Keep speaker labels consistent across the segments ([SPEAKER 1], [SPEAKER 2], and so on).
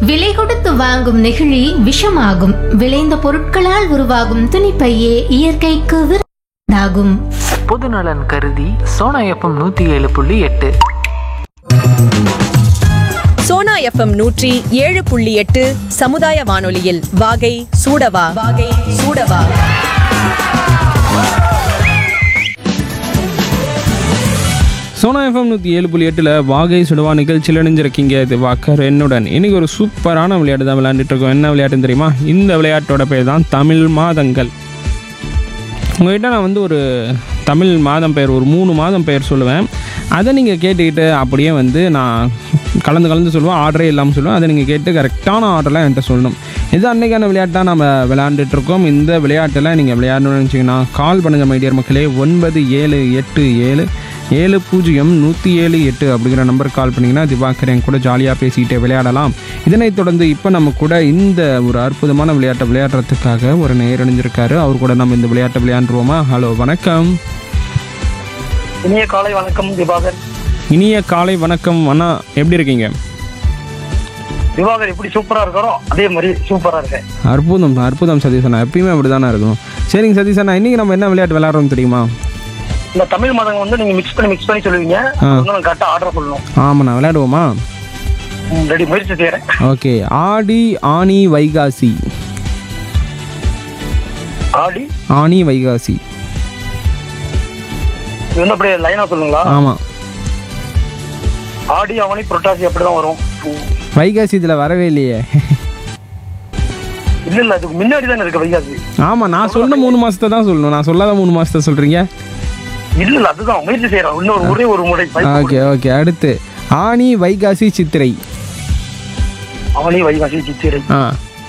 [SPEAKER 1] விலை கொடுத்து வாங்கும் நெகிழி விஷமாகும் விளைந்த பொருட்களால் உருவாகும் துணிப்பையே இயற்கைக்கு விருந்தாகும்
[SPEAKER 2] பொதுநலன் கருதி சோனா எஃப்எம் நூற்றி ஏழு புள்ளி எட்டு
[SPEAKER 3] சோனா எஃப்எம் நூற்றி ஏழு புள்ளி எட்டு சமுதாய வானொலியில் வாகை சூடவா வாகை சூடவா
[SPEAKER 4] சோனா எஃப்எம் நூற்றி ஏழு புள்ளி எட்டில் வாகை சுடுவா நிகழ்ச்சியில் இணைஞ்சிருக்கீங்க இது வாக்கர் என்னுடன் இன்னைக்கு ஒரு சூப்பரான விளையாட்டு தான் விளையாண்டுட்டு இருக்கோம் என்ன விளையாட்டுன்னு தெரியுமா இந்த விளையாட்டோட பேர் தான் தமிழ் மாதங்கள் உங்கள்கிட்ட நான் வந்து ஒரு தமிழ் மாதம் பெயர் ஒரு மூணு மாதம் பெயர் சொல்லுவேன் அதை நீங்கள் கேட்டுக்கிட்டு அப்படியே வந்து நான் கலந்து கலந்து சொல்லுவேன் ஆர்டரே இல்லாமல் சொல்லுவேன் அதை நீங்கள் கேட்டு கரெக்டான ஆர்டரில் என்கிட்ட சொல்லணும் இது அன்றைக்கான விளையாட்டாக நம்ம விளையாண்டுட்டு இருக்கோம் இந்த விளையாட்டில் நீங்கள் விளையாடணும்னு நினச்சிங்கன்னா கால் பண்ணுங்க மைடியர் மக்களே ஒன்பது ஏழு எட்டு ஏழு ஏழு பூஜ்ஜியம் நூற்றி ஏழு எட்டு அப்படிங்கிற நம்பருக்கு கால் பண்ணிங்கன்னா திவாகர் என் கூட ஜாலியாக பேசிக்கிட்டே விளையாடலாம் இதனைத் தொடர்ந்து இப்போ நம்ம கூட இந்த ஒரு அற்புதமான விளையாட்டை விளையாடுறதுக்காக ஒரு நேர் அணிஞ்சிருக்காரு அவர் கூட நம்ம இந்த விளையாட்டை விளையாண்டுருவோமா ஹலோ வணக்கம்
[SPEAKER 5] இனிய காலை வணக்கம் திவாகர்
[SPEAKER 4] இனிய காலை வணக்கம் அண்ணா எப்படி இருக்கீங்க
[SPEAKER 5] திவாகர் எப்படி சூப்பரா இருக்காரோ அதே மாதிரி சூப்பரா இருக்கேன்
[SPEAKER 4] அற்புதம் அற்புதம் சதீஷ் அண்ணா எப்பயுமே அப்படி தானே இருக்கும் சரிங்க சதீஷ் அண்ணா இன்னைக்கு நம்ம என்ன விளையாட்டு விளையாடுறோம் தெரியுமா
[SPEAKER 5] இந்த தமிழ் மதங்க வந்து நீங்க மிக்ஸ் பண்ணி மிக்ஸ் பண்ணி சொல்லுவீங்க
[SPEAKER 4] ஆ.
[SPEAKER 5] நான் கரெக்டா ஆர்டர் சொல்லணும்
[SPEAKER 4] ஆமாண்ணா விளையாடுவோமா
[SPEAKER 5] ரெடி முயற்சி செய்யறேன்
[SPEAKER 4] ஓகே ஆடி ஆனி வைகாசி
[SPEAKER 5] ஆடி
[SPEAKER 4] ஆனி வைகாசி
[SPEAKER 5] இது வந்து அப்படியே லைனா சொல்லுங்களா
[SPEAKER 4] ஆமாம்
[SPEAKER 5] ஆடி அவனி புரட்டாசி அப்படிதான் வரும்
[SPEAKER 4] வைகாசி இதில் வரவே இல்லையே
[SPEAKER 5] இல்ல இல்ல அதுக்கு முன்னாடி தானே இருக்கு வைகாசி
[SPEAKER 4] ஆமாம் நான் சொன்ன மூணு மாதத்தை தான் சொல்லணும் நான் சொல்லாத மூணு மாதத்தை சொல்கிறீங்க
[SPEAKER 5] இல்ல இல்ல அதுதான் முயற்சி செய்யறேன் இன்னொரு ஒரே ஒரு முறை
[SPEAKER 4] ஓகே ஓகே அடுத்து ஆனி வைகாசி சித்திரை
[SPEAKER 5] அவனி வைகாசி சித்திரை
[SPEAKER 4] ஆ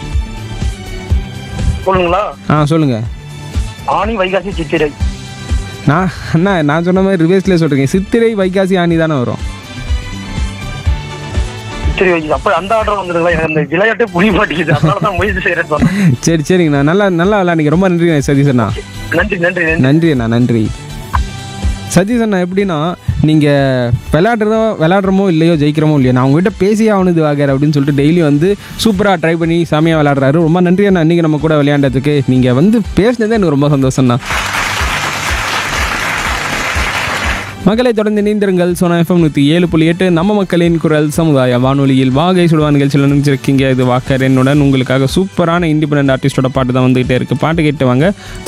[SPEAKER 5] சொல்லுங்களா
[SPEAKER 4] ஆ சொல்லுங்கள்
[SPEAKER 5] ஆணி வைகாசி சித்திரை
[SPEAKER 4] நான் அண்ணா நான் சொன்ன மாதிரி ரிவேர்ஸ்லேயே சொல்கிறீங்க சித்திரை வைகாசி ஆனி தானே வரும்
[SPEAKER 5] சித்திரை வைகாசி அப்ப அந்த ஆர்டர் வந்துருங்களா எனக்கு அந்த விளையாட்டே புரிய மாட்டேங்குது அதனால தான் முயற்சி செய்யறேன்னு சொன்னேன்
[SPEAKER 4] சரி சரிங்கண்ணா நல்லா நல்லா விளையாடுங்க ரொம்ப நன்றி சதீஷ் அண்ணா
[SPEAKER 5] நன்றி நன்றி நன்றி
[SPEAKER 4] நன்றி அண்ணா நன்றி சதீஷ் அண்ணா எப்படின்னா நீங்கள் விளையாடுறதோ விளையாடுறமோ இல்லையோ ஜெயிக்கிறமோ இல்லையோ நான் உங்ககிட்ட பேசி ஆகணுது வாகர் அப்படின்னு சொல்லிட்டு டெய்லி வந்து சூப்பராக ட்ரை பண்ணி செமையாக விளையாடுறாரு ரொம்ப நன்றி அண்ணா இன்றைக்கி நம்ம கூட விளையாண்டதுக்கு நீங்கள் வந்து பேசினதே எனக்கு ரொம்ப சந்தோஷம்ண்ணா மக்களை தொடர்ந்து இணைந்திருங்கள் சோனா எஃப்எம் நூற்றி ஏழு புள்ளி எட்டு நம்ம மக்களின் குரல் சமுதாய வானொலியில் வாகை சுடுவா நிகழ்ச்சியில் நினைச்சிருக்கீங்க இது வாக்கர் என்னுடன் உங்களுக்காக சூப்பரான இண்டிபெண்ட் ஆர்டிஸ்டோட பாட்டு தான் வந்துகிட்டே இருக்குது பாட்டு கேட்டு வாங்க